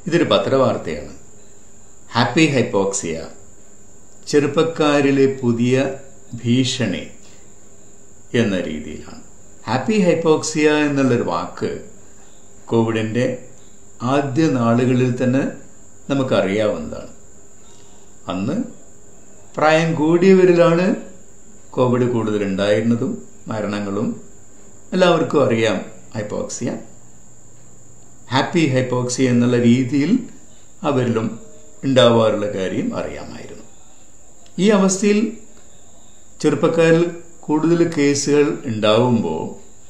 ഇതൊരു പത്രവാർത്തയാണ് happy hypoxia ചെറുപ്പക്കാരിലെ പുതിയ ഭീഷണി എന്ന രീതിയിലാണ് ഹാപ്പി ഹൈപ്പോക്സിയ എന്നുള്ളൊരു വാക്ക് കോവിഡിൻ്റെ ആദ്യ നാളുകളിൽ തന്നെ നമുക്കറിയാവുന്നതാണ് അന്ന് പ്രായം കൂടിയവരിലാണ് കോവിഡ് കൂടുതൽ ഉണ്ടായിരുന്നതും മരണങ്ങളും എല്ലാവർക്കും അറിയാം ഹൈപ്പോക്സിയ ഹാപ്പി ഹൈപ്പോക്സിയ എന്നുള്ള രീതിയിൽ അവരിലും ഉണ്ടാവാറുള്ള കാര്യം അറിയാമായിരുന്നു ഈ അവസ്ഥയിൽ ചെറുപ്പക്കാരിൽ കൂടുതൽ കേസുകൾ ഉണ്ടാവുമ്പോൾ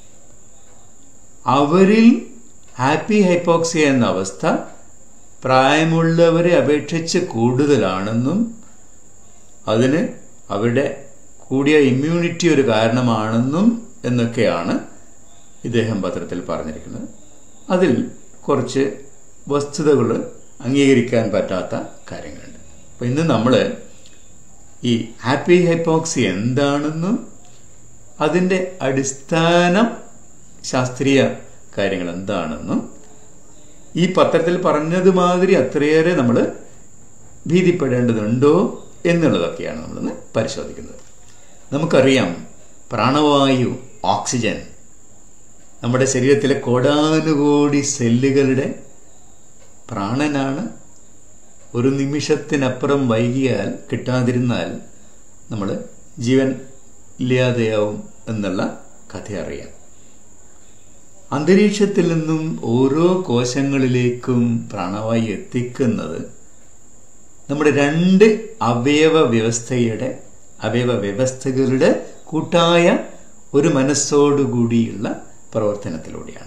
അവരിൽ ഹാപ്പി ഹൈപ്പോക്സിയ എന്ന അവസ്ഥ പ്രായമുള്ളവരെ അപേക്ഷിച്ച് കൂടുതലാണെന്നും അതിന് അവരുടെ കൂടിയ ഇമ്മ്യൂണിറ്റി ഒരു കാരണമാണെന്നും എന്നൊക്കെയാണ് ഇദ്ദേഹം പത്രത്തിൽ പറഞ്ഞിരിക്കുന്നത് അതിൽ കുറച്ച് വസ്തുതകൾ അംഗീകരിക്കാൻ പറ്റാത്ത കാര്യങ്ങളുണ്ട് അപ്പോൾ ഇന്ന് നമ്മൾ ഈ ഹാപ്പി ഹൈപ്പോക്സി എന്താണെന്നും അതിൻ്റെ അടിസ്ഥാനം ശാസ്ത്രീയ കാര്യങ്ങൾ എന്താണെന്നും ഈ പത്രത്തിൽ പറഞ്ഞതുമാതിരി അത്രയേറെ നമ്മൾ ഭീതിപ്പെടേണ്ടതുണ്ടോ എന്നുള്ളതൊക്കെയാണ് നമ്മളിന്ന് പരിശോധിക്കുന്നത് നമുക്കറിയാം പ്രാണവായു ഓക്സിജൻ നമ്മുടെ ശരീരത്തിലെ കോടാനുകോടി സെല്ലുകളുടെ പ്രാണനാണ് ഒരു നിമിഷത്തിനപ്പുറം വൈകിയാൽ കിട്ടാതിരുന്നാൽ നമ്മൾ ജീവൻ ഇല്ലാതെയാവും എന്നുള്ള കഥ അറിയാം അന്തരീക്ഷത്തിൽ നിന്നും ഓരോ കോശങ്ങളിലേക്കും പ്രാണവായു എത്തിക്കുന്നത് നമ്മുടെ രണ്ട് അവയവ വ്യവസ്ഥയുടെ അവയവ വ്യവസ്ഥകളുടെ കൂട്ടായ ഒരു മനസ്സോടുകൂടിയുള്ള പ്രവർത്തനത്തിലൂടെയാണ്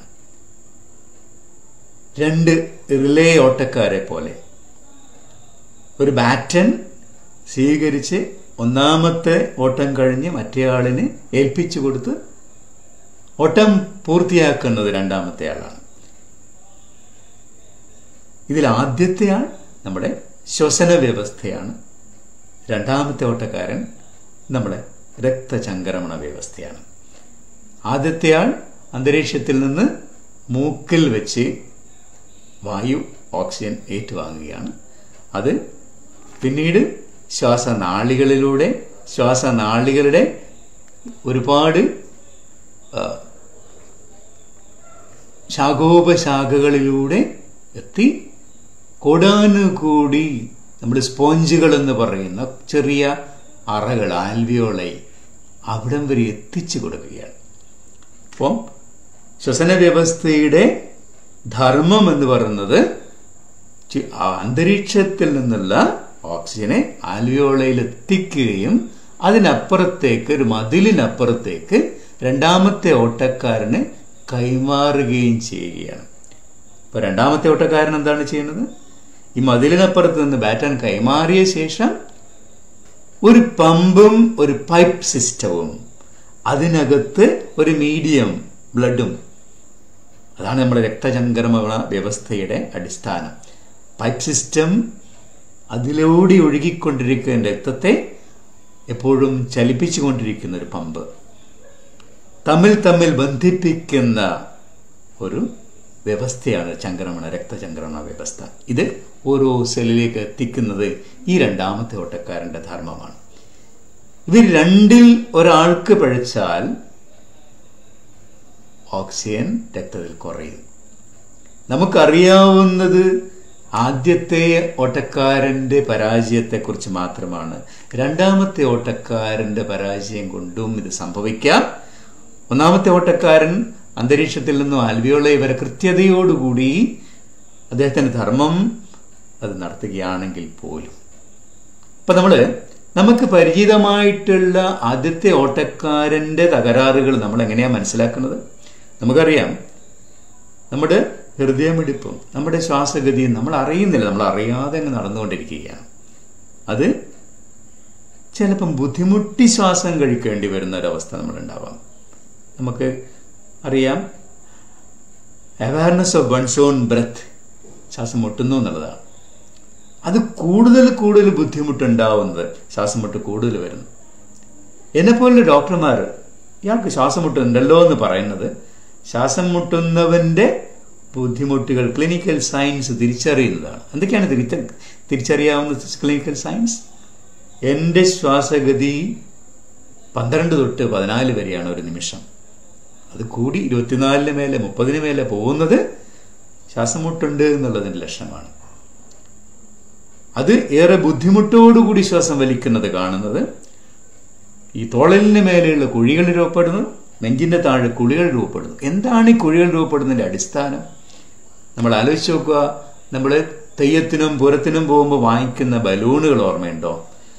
രണ്ട് റിലേ ഓട്ടക്കാരെ പോലെ ഒരു ബാറ്റൻ സ്വീകരിച്ച് ഒന്നാമത്തെ ഓട്ടം കഴിഞ്ഞ് മറ്റേയാളിന് ഏൽപ്പിച്ചു കൊടുത്ത് ഓട്ടം പൂർത്തിയാക്കുന്നത് രണ്ടാമത്തെ ആളാണ് ഇതിൽ ആദ്യത്തെ ആൾ നമ്മുടെ ശ്വസന വ്യവസ്ഥയാണ് രണ്ടാമത്തെ ഓട്ടക്കാരൻ നമ്മുടെ രക്തചംക്രമണ വ്യവസ്ഥയാണ് ആദ്യത്തെ ആൾ അന്തരീക്ഷത്തിൽ നിന്ന് മൂക്കിൽ വെച്ച് വായു ഓക്സിജൻ ഏറ്റുവാങ്ങുകയാണ് അത് പിന്നീട് ശ്വാസനാളികളിലൂടെ ശ്വാസനാളികളുടെ ഒരുപാട് ശാഖോപശാഖകളിലൂടെ എത്തി കോടാനുകൂടി നമ്മൾ സ്പോഞ്ചുകൾ എന്ന് പറയുന്ന ചെറിയ അറകൾ ആൽവിയോളൈ അവിടം വരെ എത്തിച്ചു കൊടുക്കുകയാണ് അപ്പം ശ്വസന വ്യവസ്ഥയുടെ ധർമ്മം എന്ന് പറയുന്നത് അന്തരീക്ഷത്തിൽ നിന്നുള്ള ഓക്സിജനെ ആൽവിയോളയിൽ എത്തിക്കുകയും അതിനപ്പുറത്തേക്ക് ഒരു മതിലിനപ്പുറത്തേക്ക് രണ്ടാമത്തെ ഓട്ടക്കാരന് കൈമാറുകയും ചെയ്യുകയാണ് ഇപ്പൊ രണ്ടാമത്തെ ഓട്ടക്കാരൻ എന്താണ് ചെയ്യുന്നത് ഈ മതിലിനപ്പുറത്ത് നിന്ന് ബാറ്റൻ കൈമാറിയ ശേഷം ഒരു പമ്പും ഒരു പൈപ്പ് സിസ്റ്റവും അതിനകത്ത് ഒരു മീഡിയം ബ്ലഡും അതാണ് നമ്മുടെ രക്തചംക്രമണ വ്യവസ്ഥയുടെ അടിസ്ഥാനം പൈപ്പ് സിസ്റ്റം അതിലൂടെ ഒഴുകിക്കൊണ്ടിരിക്കുന്ന രക്തത്തെ എപ്പോഴും ചലിപ്പിച്ചുകൊണ്ടിരിക്കുന്ന ഒരു പമ്പ് തമ്മിൽ തമ്മിൽ ബന്ധിപ്പിക്കുന്ന ഒരു വ്യവസ്ഥയാണ് ചംക്രമണ രക്തചംക്രമണ വ്യവസ്ഥ ഇത് ഓരോ സെല്ലിലേക്ക് എത്തിക്കുന്നത് ഈ രണ്ടാമത്തെ ഓട്ടക്കാരന്റെ ധർമ്മമാണ് ഇവർ രണ്ടിൽ ഒരാൾക്ക് പഴച്ചാൽ ഓക്സിജൻ രക്തത്തിൽ കുറയും നമുക്കറിയാവുന്നത് ആദ്യത്തെ ഓട്ടക്കാരന്റെ പരാജയത്തെക്കുറിച്ച് മാത്രമാണ് രണ്ടാമത്തെ ഓട്ടക്കാരന്റെ പരാജയം കൊണ്ടും ഇത് സംഭവിക്കാം ഒന്നാമത്തെ ഓട്ടക്കാരൻ അന്തരീക്ഷത്തിൽ നിന്നും ആൽവിയോളെ വരെ കൃത്യതയോടുകൂടി അദ്ദേഹത്തിന്റെ ധർമ്മം അത് നടത്തുകയാണെങ്കിൽ പോലും അപ്പൊ നമ്മള് നമുക്ക് പരിചിതമായിട്ടുള്ള ആദ്യത്തെ ഓട്ടക്കാരന്റെ തകരാറുകൾ നമ്മൾ എങ്ങനെയാ മനസ്സിലാക്കുന്നത് നമുക്കറിയാം നമ്മുടെ ഹൃദയമിടിപ്പും നമ്മുടെ ശ്വാസഗതിയും നമ്മൾ അറിയുന്നില്ല നമ്മൾ അറിയാതെ അങ്ങ് നടന്നുകൊണ്ടിരിക്കുകയാണ് അത് ചിലപ്പം ബുദ്ധിമുട്ടി ശ്വാസം കഴിക്കേണ്ടി വരുന്ന ഒരവസ്ഥ നമ്മൾ ഉണ്ടാവാം നമുക്ക് അറിയാം awareness of one's own breath ശ്വാസം മുട്ടുന്നു എന്നുള്ളതാണ് അത് കൂടുതൽ കൂടുതൽ ബുദ്ധിമുട്ടുണ്ടാവുന്നത് ശ്വാസം മുട്ട് കൂടുതൽ വരുന്നു എന്നെപ്പോലുള്ള ഡോക്ടർമാർ ഇയാൾക്ക് ശ്വാസം മുട്ടുന്നുണ്ടല്ലോ എന്ന് പറയുന്നത് ശ്വാസം മുട്ടുന്നവന്റെ ബുദ്ധിമുട്ടുകൾ ക്ലിനിക്കൽ സയൻസ് തിരിച്ചറിയുന്നതാണ് എന്തൊക്കെയാണ് തിരിച്ച തിരിച്ചറിയാവുന്ന ക്ലിനിക്കൽ സയൻസ് എൻ്റെ ശ്വാസഗതി പന്ത്രണ്ട് തൊട്ട് പതിനാല് വരെയാണ് ഒരു നിമിഷം അത് കൂടി ഇരുപത്തിനാലിന് മേലെ മുപ്പതിന് മേലെ പോകുന്നത് ശ്വാസം മുട്ടുണ്ട് എന്നുള്ളതിൻ്റെ ലക്ഷണമാണ് അത് ഏറെ ബുദ്ധിമുട്ടോടുകൂടി ശ്വാസം വലിക്കുന്നത് കാണുന്നത് ഈ തോളലിന് മേലെയുള്ള കുഴികൾ രൂപപ്പെടുന്നു നെഞ്ചിന്റെ താഴെ കുഴികൾ രൂപപ്പെടുന്നു എന്താണ് ഈ കുഴികൾ രൂപപ്പെടുന്നതിന്റെ അടിസ്ഥാനം നമ്മൾ ആലോചിച്ച് നോക്കുക നമ്മൾ തെയ്യത്തിനും പൂരത്തിനും പോകുമ്പോൾ വാങ്ങിക്കുന്ന ബലൂണുകൾ ഓർമ്മയുണ്ടോ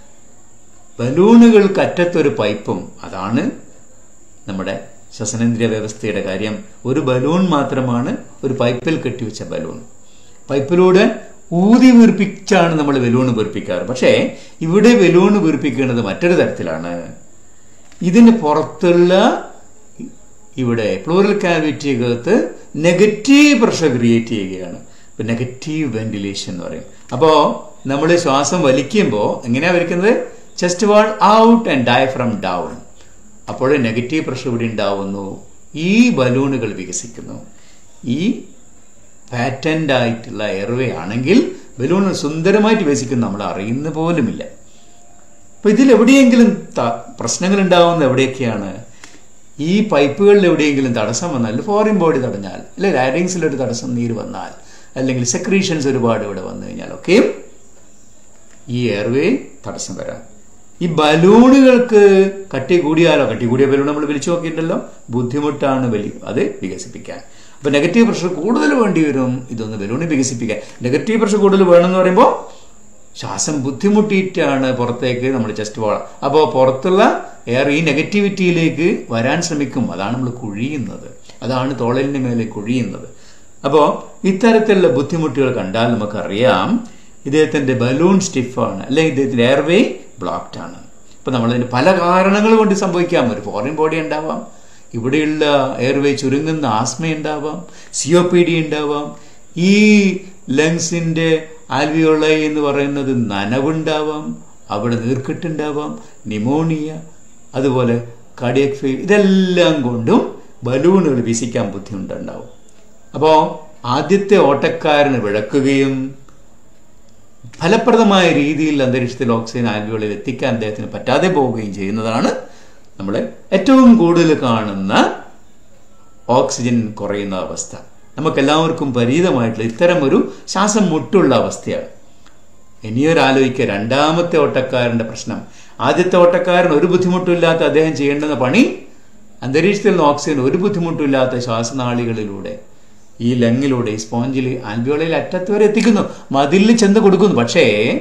ബലൂണുകൾക്ക് അറ്റത്തൊരു പൈപ്പും അതാണ് നമ്മുടെ ശ്വസനേന്ദ്രിയ വ്യവസ്ഥയുടെ കാര്യം ഒരു ബലൂൺ മാത്രമാണ് ഒരു പൈപ്പിൽ കെട്ടിവെച്ച ബലൂൺ പൈപ്പിലൂടെ ഊതി വീർപ്പിച്ചാണ് നമ്മൾ ബലൂൺ വീർപ്പിക്കാറ് പക്ഷേ ഇവിടെ ബലൂൺ വീർപ്പിക്കുന്നത് മറ്റൊരു തരത്തിലാണ് ഇതിന് പുറത്തുള്ള ഇവിടെ പ്ലൂറൽ കാവിറ്റിക്കകത്ത് നെഗറ്റീവ് പ്രഷർ ക്രിയേറ്റ് ചെയ്യുകയാണ് ഇപ്പൊ നെഗറ്റീവ് വെന്റിലേഷൻ എന്ന് പറയും അപ്പോ നമ്മൾ ശ്വാസം വലിക്കുമ്പോൾ എങ്ങനെയാ വലിക്കുന്നത് chest wall out and diaphragm down അപ്പോൾ നെഗറ്റീവ് പ്രഷർ ഇവിടെ ഉണ്ടാവുന്നു ഈ ബലൂണുകൾ വികസിക്കുന്നു ഈ പാറ്റന്റ് ആയിട്ടുള്ള എയർവേ ആണെങ്കിൽ ബലൂൺ സുന്ദരമായിട്ട് വികസിക്കുന്നു നമ്മൾ അറിയുന്ന പോലുമില്ല അപ്പൊ ഇതിൽ എവിടെയെങ്കിലും പ്രശ്നങ്ങൾ ഉണ്ടാവുന്ന എവിടെയൊക്കെയാണ് ഈ പൈപ്പുകളിൽ എവിടെയെങ്കിലും തടസ്സം വന്നാൽ ഫോറിൻ ബോഡി തടഞ്ഞാൽ അല്ലെ ലാരിങ്സിൽ ഒരു തടസ്സം നീര് വന്നാൽ അല്ലെങ്കിൽ സെക്രീഷൻസ് ഒരുപാട് ഇവിടെ വന്നു കഴിഞ്ഞാൽ ഒക്കെയും ഈ എയർവേ തടസ്സം വരാം ഈ ബലൂണുകൾക്ക് കട്ടി കൂടിയാലോ കട്ടി കൂടിയ ബലൂൺ നമ്മൾ വിളിച്ചു നോക്കിയിട്ടുണ്ടല്ലോ ബുദ്ധിമുട്ടാണ് വലി അത് വികസിപ്പിക്കാൻ അപ്പൊ നെഗറ്റീവ് പ്രഷർ കൂടുതൽ വേണ്ടി വരും ഇതൊന്ന് ബലൂണ് വികസിപ്പിക്കാൻ നെഗറ്റീവ് പ്രഷർ കൂടുതൽ വേണമെന്ന് പറയുമ്പോൾ ശ്വാസം ബുദ്ധിമുട്ടിയിട്ടാണ് പുറത്തേക്ക് നമ്മൾ ചെസ്റ്റ് പോകണം അപ്പോൾ പുറത്തുള്ള എയർ ഈ നെഗറ്റിവിറ്റിയിലേക്ക് വരാൻ ശ്രമിക്കും അതാണ് നമ്മൾ കുഴിയുന്നത് അതാണ് തോളലിന് മേലെ കുഴിയുന്നത് അപ്പോൾ ഇത്തരത്തിലുള്ള ബുദ്ധിമുട്ടുകൾ കണ്ടാൽ നമുക്കറിയാം ഇദ്ദേഹത്തിന്റെ ബലൂൺ സ്റ്റിഫാണ് അല്ലെങ്കിൽ ഇദ്ദേഹത്തിന്റെ എയർവേ ബ്ലോക്ക്ഡ് ആണ് ഇപ്പൊ നമ്മളതിന് പല കാരണങ്ങൾ കൊണ്ട് സംഭവിക്കാം ഒരു ഫോറിൻ ബോഡി ഉണ്ടാവാം ഇവിടെയുള്ള എയർവേ ചുരുങ്ങുന്ന ആസ്മ ഉണ്ടാവാം സിഒ പി ഡി ഉണ്ടാവാം ഈ ലങ്സിന്റെ ആൽവിയോളൈ എന്ന് പറയുന്നത് നനവുണ്ടാവാം അവിടെ നീർക്കെട്ടുണ്ടാവാം നിമോണിയ അതുപോലെ കാർഡിയക് ഫെയിൽ ഇതെല്ലാം കൊണ്ടും ബലൂണുകൾ വീശിക്കാൻ ബുദ്ധിമുട്ടുണ്ടാവും അപ്പോൾ ആദ്യത്തെ ഓട്ടക്കാരന് വിളക്കുകയും ഫലപ്രദമായ രീതിയിൽ അന്തരീക്ഷത്തിൽ ഓക്സിജൻ ആൽവിയോളിൽ എത്തിക്കാൻ അദ്ദേഹത്തിന് പറ്റാതെ പോവുകയും ചെയ്യുന്നതാണ് നമ്മൾ ഏറ്റവും കൂടുതൽ കാണുന്ന ഓക്സിജൻ കുറയുന്ന അവസ്ഥ നമുക്കെല്ലാവർക്കും പരിചിതമായിട്ടുള്ള ഇത്തരം ഒരു ശ്വാസം മുട്ടുള്ള അവസ്ഥയാണ് ഇനിയൊരാലോചിക്കുക രണ്ടാമത്തെ ഓട്ടക്കാരന്റെ പ്രശ്നം ആദ്യത്തെ ഓട്ടക്കാരൻ ഒരു ബുദ്ധിമുട്ടില്ലാത്ത അദ്ദേഹം ചെയ്യേണ്ടുന്ന പണി അന്തരീക്ഷത്തിൽ നിന്ന് ഓക്സിജൻ ഒരു ബുദ്ധിമുട്ടില്ലാത്ത ശ്വാസനാളികളിലൂടെ ഈ ലങ്ങിലൂടെ ഈ സ്പോഞ്ചിൽ ആൽബിയോളയിൽ അറ്റത്ത് വരെ എത്തിക്കുന്നു മതിലിൽ ചെന്ന് കൊടുക്കുന്നു പക്ഷേ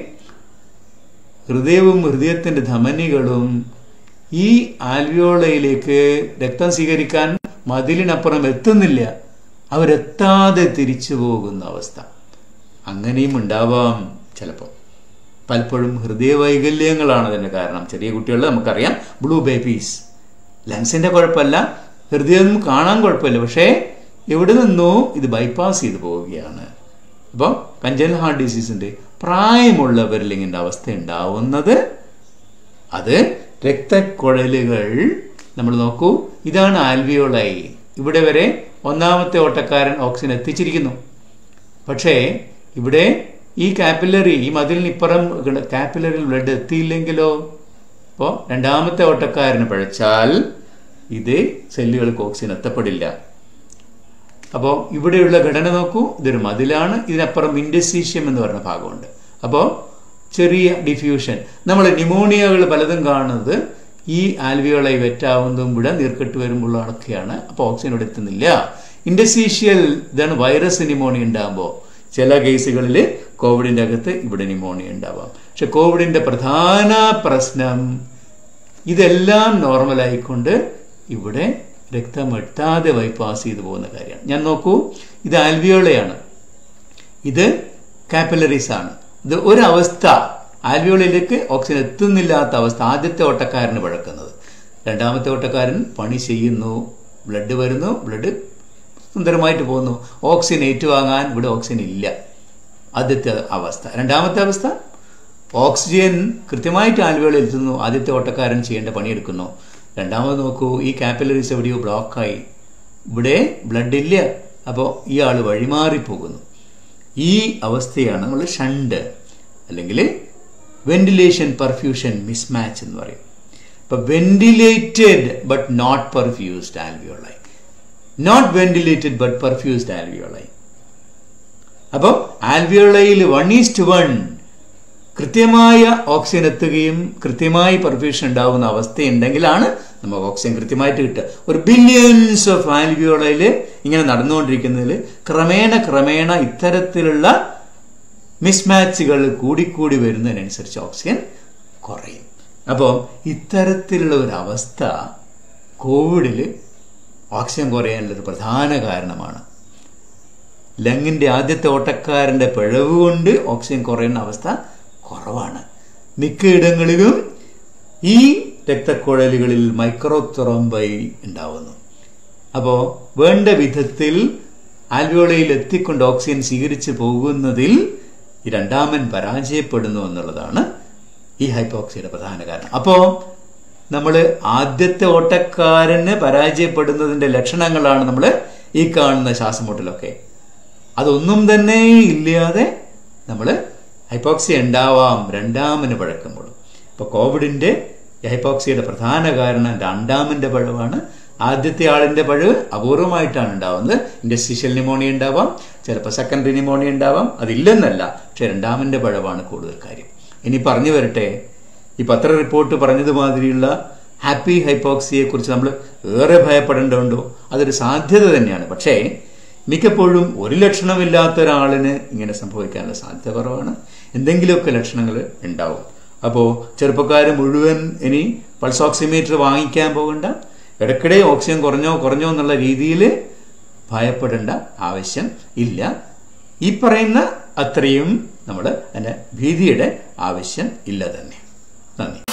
ഹൃദയവും ഹൃദയത്തിന്റെ ധമനികളും ഈ ആൽവിയോളയിലേക്ക് രക്തം സ്വീകരിക്കാൻ മതിലിനപ്പുറം എത്തുന്നില്ല അവരെത്താതെ തിരിച്ചു പോകുന്ന അവസ്ഥ അങ്ങനെയും ഉണ്ടാവാം ചിലപ്പോൾ പലപ്പോഴും ഹൃദയവൈകല്യങ്ങളാണ് അതിന്റെ കാരണം ചെറിയ കുട്ടികളിൽ നമുക്കറിയാം ബ്ലൂ ബേബീസ് ലങ്സിന്റെ കുഴപ്പമല്ല ഹൃദയം കാണാൻ കുഴപ്പമില്ല പക്ഷേ എവിടെ നിന്നോ ഇത് ബൈപ്പാസ് ചെയ്തു പോവുകയാണ് അപ്പോൾ കഞ്ചൽ ഹാർട്ട് ഡിസീസിന്റെ പ്രായമുള്ളവരിൽ ഇങ്ങനെ അവസ്ഥ ഉണ്ടാവുന്നത് അത് രക്തക്കുഴലുകൾ നമ്മൾ നോക്കൂ ഇതാണ് ആൽവിയോളായി ഇവിടെ വരെ ഒന്നാമത്തെ ഓട്ടക്കാരൻ ഓക്സിജൻ എത്തിച്ചിരിക്കുന്നു പക്ഷേ ഇവിടെ ഈ കാപ്പിലറി ഈ മതിലിന് ഇപ്പുറം കാപ്പിലറിൽ ബ്ലഡ് എത്തിയില്ലെങ്കിലോ അപ്പോൾ രണ്ടാമത്തെ ഓട്ടക്കാരന് പഴച്ചാൽ ഇത് സെല്ലുകൾക്ക് ഓക്സിജൻ എത്തപ്പെടില്ല അപ്പോൾ ഇവിടെയുള്ള ഘടന നോക്കൂ ഇതൊരു മതിലാണ് ഇതിനപ്പുറം ഇൻഡസീഷ്യം എന്ന് പറയുന്ന ഭാഗമുണ്ട് അപ്പോൾ ചെറിയ ഡിഫ്യൂഷൻ നമ്മൾ ന്യൂമോണിയകൾ പലതും കാണുന്നത് ഈ ആൽവിയോളൈ വെറ്റാവുന്നതും ഇവിടെ നീർക്കെട്ട് വരുമ്പോഴൊക്കെയാണ് അപ്പോൾ ഓക്സിജൻ ഇവിടെ എത്തുന്നില്ല ഇൻഡസീഷ്യൽ ഇതാണ് വൈറസ് ന്യൂമോണിയ ഉണ്ടാകുമ്പോൾ ചില കേസുകളിൽ കോവിഡിന്റെ അകത്ത് ഇവിടെ ന്യൂമോണിയ ഉണ്ടാവാം പക്ഷെ കോവിഡിന്റെ പ്രധാന പ്രശ്നം ഇതെല്ലാം നോർമലായിക്കൊണ്ട് ഇവിടെ രക്തം എട്ടാതെ ബൈപ്പാസ് ചെയ്തു പോകുന്ന കാര്യമാണ് ഞാൻ നോക്കൂ ഇത് ആൽവിയോളയാണ് ഇത് കാപ്പിലറീസ് ആണ് ഇത് ഒരവസ്ഥ ആൽവിയോളയിലേക്ക് ഓക്സിജൻ എത്തുന്നില്ലാത്ത അവസ്ഥ ആദ്യത്തെ ഓട്ടക്കാരന് പഴക്കുന്നത് രണ്ടാമത്തെ ഓട്ടക്കാരൻ പണി ചെയ്യുന്നു ബ്ലഡ് വരുന്നു ബ്ലഡ് സുന്ദരമായിട്ട് പോകുന്നു ഓക്സിജൻ ഏറ്റുവാങ്ങാൻ ഇവിടെ ഓക്സിജൻ ഇല്ല ആദ്യത്തെ അവസ്ഥ രണ്ടാമത്തെ അവസ്ഥ ഓക്സിജൻ കൃത്യമായിട്ട് ആൽവിയോളിൽ എത്തുന്നു ആദ്യത്തെ ഓട്ടക്കാരൻ ചെയ്യേണ്ട പണിയെടുക്കുന്നു രണ്ടാമത് നോക്കൂ ഈ കാപ്പിലറീസ് എവിടെയോ ബ്ലോക്കായി ഇവിടെ ബ്ലഡ് ഇല്ല അപ്പോൾ ഇയാൾ വഴിമാറിപ്പോകുന്നു ഈ അവസ്ഥയാണ് നമ്മൾ ഷണ്ട് അല്ലെങ്കിൽ വെന്റിലേഷൻ പെർഫ്യൂഷൻ മിസ്മാച്ച് എന്ന് പറയും ഇപ്പൊ ventilated but not perfused alveoli not ventilated but perfused alveoli അപ്പോൾ ആൽവിയോളയിൽ വൺ ഈസ്റ്റ് വൺ കൃത്യമായ ഓക്സിജൻ എത്തുകയും കൃത്യമായി പെർഫ്യൂഷൻ ഉണ്ടാവുന്ന അവസ്ഥയുണ്ടെങ്കിലാണ് നമുക്ക് ഓക്സിജൻ കൃത്യമായിട്ട് കിട്ടുക ഒരു ബില്യൺസ് ഓഫ് ആൽവിയോളയിൽ ഇങ്ങനെ നടന്നുകൊണ്ടിരിക്കുന്നതിൽ ക്രമേണ ക്രമേണ ഇത്തരത്തിലുള്ള മിസ്മാച്ചുകൾ കൂടിക്കൂടി വരുന്നതിനനുസരിച്ച് ഓക്സിജൻ കുറയും അപ്പോൾ ഇത്തരത്തിലുള്ള ഒരു അവസ്ഥ കോവിഡിൽ ഓക്സിജൻ കുറയാനുള്ള ഒരു പ്രധാന കാരണമാണ് ലങ്ങിന്റെ ആദ്യത്തെ ഓട്ടക്കാരന്റെ പിഴവ് കൊണ്ട് ഓക്സിജൻ കുറയുന്ന അവസ്ഥ കുറവാണ് മിക്കയിടങ്ങളിലും ഈ രക്തക്കുഴലുകളിൽ മൈക്രോത്തൊറമ്പൈ ഉണ്ടാവുന്നു അപ്പോൾ വേണ്ട വിധത്തിൽ ആൽവിയോളയിൽ എത്തിക്കൊണ്ട് ഓക്സിജൻ സ്വീകരിച്ചു പോകുന്നതിൽ ഈ രണ്ടാമൻ പരാജയപ്പെടുന്നു എന്നുള്ളതാണ് ഈ ഹൈപ്പോക്സിയുടെ പ്രധാന കാരണം അപ്പോൾ നമ്മൾ ആദ്യത്തെ ഓട്ടക്കാരന് പരാജയപ്പെടുന്നതിന്റെ ലക്ഷണങ്ങളാണ് നമ്മൾ ഈ കാണുന്ന ശ്വാസമുട്ടലൊക്കെ അതൊന്നും തന്നെ ഇല്ലാതെ നമ്മൾ ഹൈപ്പോക്സി ഉണ്ടാവാം രണ്ടാമന് പഴക്കുമ്പോൾ ഇപ്പോൾ കോവിഡിന്റെ ഹൈപ്പോക്സിയുടെ പ്രധാന കാരണം രണ്ടാമന്റെ പഴവാണ് ആദ്യത്തെ ആളിന്റെ പഴവ് അപൂർവമായിട്ടാണ് ഉണ്ടാവുന്നത് ഇൻഡസ്ട്രീഷ്യൽ ന്യൂമോണിയ ഉണ്ടാവാം ചിലപ്പോൾ സെക്കൻഡറി ന്യൂമോണിയ ഉണ്ടാവാം അതില്ലെന്നല്ല പക്ഷെ രണ്ടാമന്റെ പഴവാണ് കൂടുതൽ കാര്യം ഇനി പറഞ്ഞു വരട്ടെ ഈ പത്ര റിപ്പോർട്ട് പറഞ്ഞതുമാതിരിയുള്ള ഹാപ്പി ഹൈപ്പോക്സിയെ കുറിച്ച് നമ്മൾ ഏറെ ഭയപ്പെടേണ്ടതുണ്ടോ അതൊരു സാധ്യത തന്നെയാണ് പക്ഷേ മിക്കപ്പോഴും ഒരു ലക്ഷണമില്ലാത്ത ഒരാളിന് ഇങ്ങനെ സംഭവിക്കാനുള്ള സാധ്യത കുറവാണ് എന്തെങ്കിലുമൊക്കെ ലക്ഷണങ്ങൾ ഉണ്ടാവും അപ്പോൾ ചെറുപ്പക്കാർ മുഴുവൻ ഇനി പൾസ് ഓക്സിമീറ്റർ വാങ്ങിക്കാൻ പോകണ്ട ഇടയ്ക്കിടെ ഓക്സിജൻ കുറഞ്ഞോ കുറഞ്ഞോ എന്നുള്ള രീതിയിൽ ഭയപ്പെടേണ്ട ആവശ്യം ഇല്ല ഈ പറയുന്ന അത്രയും നമ്മൾ അതിൻ്റെ ഭീതിയുടെ ആവശ്യം ഇല്ല തന്നെ നന്ദി